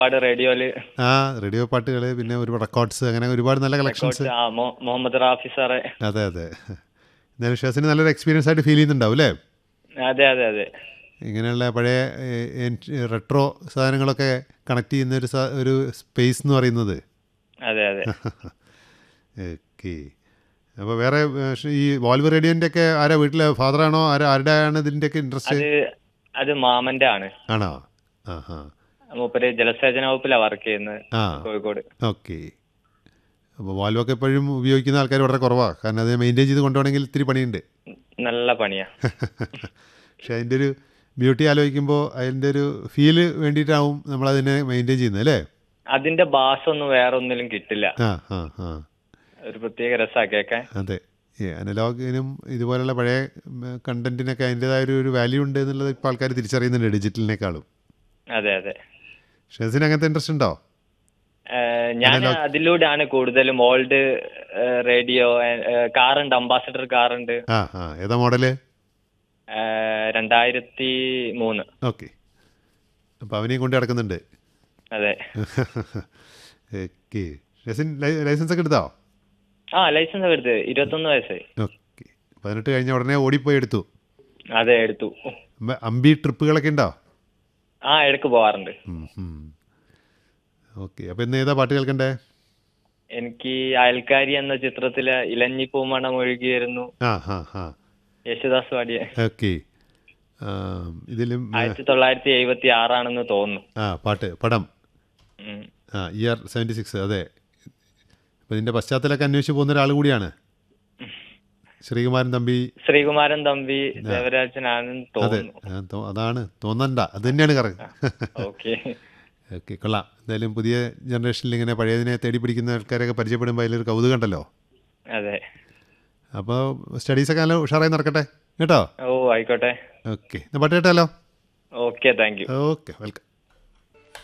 ഒരുപാട് റേഡിയോയില് ആ റേഡിയോ പാട്ടുകൾ പിന്നെ ഒരുപാട് റെക്കോർഡ്സ് അങ്ങനെ ഒരുപാട് നല്ല കളക്ഷൻസ് ആ മൊ- മുഹമ്മദ് റാഫി സാറെ അതെ അതെ എന്നാലും ഷേസിന് നല്ലൊരു എക്സ്പീരിയൻസ് ആയിട്ട് ഫീൽ ചെയ്യുന്നുണ്ടാവും അല്ലേ അതെ അതെ അതെ ഇങ്ങനെയുള്ള പഴയ റെട്രോ സാധനങ്ങളൊക്കെ കണക്ട് ചെയ്യുന്ന ഒരു സ- ഒരു സ്പേസ് എന്ന് പറയുന്നത് അതെ അതെ ഓക്കെ അപ്പോൾ വേറെ ഏ, ഷ് ഈ വോൾവ് റേഡിയോൻ്റെ ഒക്കെ ആരാ വീട്ടിലെ ഫാദറാണോ ആരാ ആരുടെ ആണ് ഇതിൻ്റെയൊക്കെ ഇൻട്രസ്റ്റ് അത് അത് മാമന്റെ ആണ് ആണോ ആ ഹാ മൂപ്പര് ജലസേചന വകുപ്പിലാണ് വർക്ക് ചെയ്യുന്നത് ആ കോഴിക്കോട് ഓക്കെ അപ്പോൾ വാൽവൊക്കെ എപ്പോഴും ഉപയോഗിക്കുന്ന ആൾക്കാർ വളരെ കുറവാണ് കാരണം അത് മെയിൻറ്റെയിൻ ചെയ്ത് കൊണ്ടുപോകണമെങ്കിൽ ഇത്തിരി പണിയുണ്ട് നല്ല പണിയാ പക്ഷെ അതിൻ്റെ ഒരു ബ്യൂട്ടി ആലോചിക്കുമ്പോൾ അതിൻ്റെ ഒരു ഫീല് വേണ്ടിയിട്ടാവും നമ്മളതിനെ മെയിൻറ്റെയിൻ ചെയ്യുന്നത് അല്ലേ അതിന്റെ ബാസ് ഒന്നും വേറെ ഒന്നിലും കിട്ടില്ല ആ ആ ആ ഒരു പ്രത്യേക രസാ കേക്കാൻ അതെ ഈ അനലോഗിനും ഇതുപോലുള്ള പഴയ കണ്ടന്റിനൊക്കെ അതിൻ്റെതായ ഒരു ഒരു വാല്യൂ ഉണ്ട് എന്നുള്ളത് ഇപ്പോൾ ആൾക്കാർ തിരിച്ചറിയുന്നുണ്ട് ഡിജിറ്റലിനേക്കാളും അതെ അതെ ഷെസിന് അങ്ങനത്തെ ഇൻട്രസ്റ്റ് ഉണ്ടോ ഏഹ് ഞാൻ അതിലൂടെയാണ് കൂടുതലും ഓൾഡ് റേഡിയോ കാറുണ്ട് അംബാസഡർ കാറുണ്ട് ആ ആ ഏതാ മോഡല് ഏഹ് രണ്ടായിരത്തി മൂന്ന് ഓക്കെ അപ്പോൾ അവനെയും കൊണ്ട് കിടക്കുന്നുണ്ട് അതെ ഓക്കെ ഷെസിൻ ലൈസൻസ് ഒക്കെ എടുത്തോ ആ ലൈസൻസ് ഒക്കെ എടുത്ത് ഇരുപത്തൊന്ന് വയസ്സായി ഓക്കെ പതിനെട്ട് കഴിഞ്ഞ ഉടനെ ഓടിപ്പോയി എടുത്തു അതെ എടുത്തു അമ്പ- അമ്പി ട്രിപ്പുകളൊക്കെ ഉണ്ടോ ആ ഇടക്ക് പോവാറുണ്ട് ഓക്കെ അപ്പോൾ ഇന്ന് ഏതാ പാട്ട് കേൾക്കണ്ടേ എനിക്ക് അയൽക്കാരി എന്ന ചിത്രത്തിലെ ഇലഞ്ഞി പൂമണം ഒഴുകിയിരുന്നു ആ ഹാ ഹാ യേശുദാസ് പാടിയ ഓക്കെ ഇതിലും ആ, ആയിരത്തി തൊള്ളായിരത്തി എഴുപത്തി ആറാണെന്ന് തോന്നുന്നു ആ പാട്ട് പടം ഉം. ആ ഇയർ സെവൻറ്റി സിക്സ് അതെ അപ്പോൾ ഇതിൻ്റെ പശ്ചാത്തലമൊക്കെ അന്വേഷിച്ച് പോകുന്ന ഒരാൾ കൂടിയാണ് ശ്രീകുമാരൻ തമ്പി ശ്രീകുമാരൻ തമ്പി ദേവരാജനാണെന്ന് അതെ തോന്നുന്നു ആ, തോ- അതാണ് തോന്നണ്ട അത് തന്നെയാണ് കറക്റ്റ് ഓക്കെ ഓക്കെ കൊള്ളാം എന്തായാലും പുതിയ ജനറേഷനിൽ ഇങ്ങനെ പഴയതിനെ തേടി പിടിക്കുന്ന ആൾക്കാരൊക്കെ പരിചയപ്പെടുമ്പോൾ അതിലൊരു കൗതുകം ഉണ്ടല്ലോ അതെ അപ്പോൾ സ്റ്റഡീസൊക്കെ നല്ല ഉഷാറായി നടക്കട്ടെ കേട്ടോ ഓ ആയിക്കോട്ടെ ഓക്കെ എന്നാൽ പാട്ട് കേട്ടാലോ okay thank you okay welcome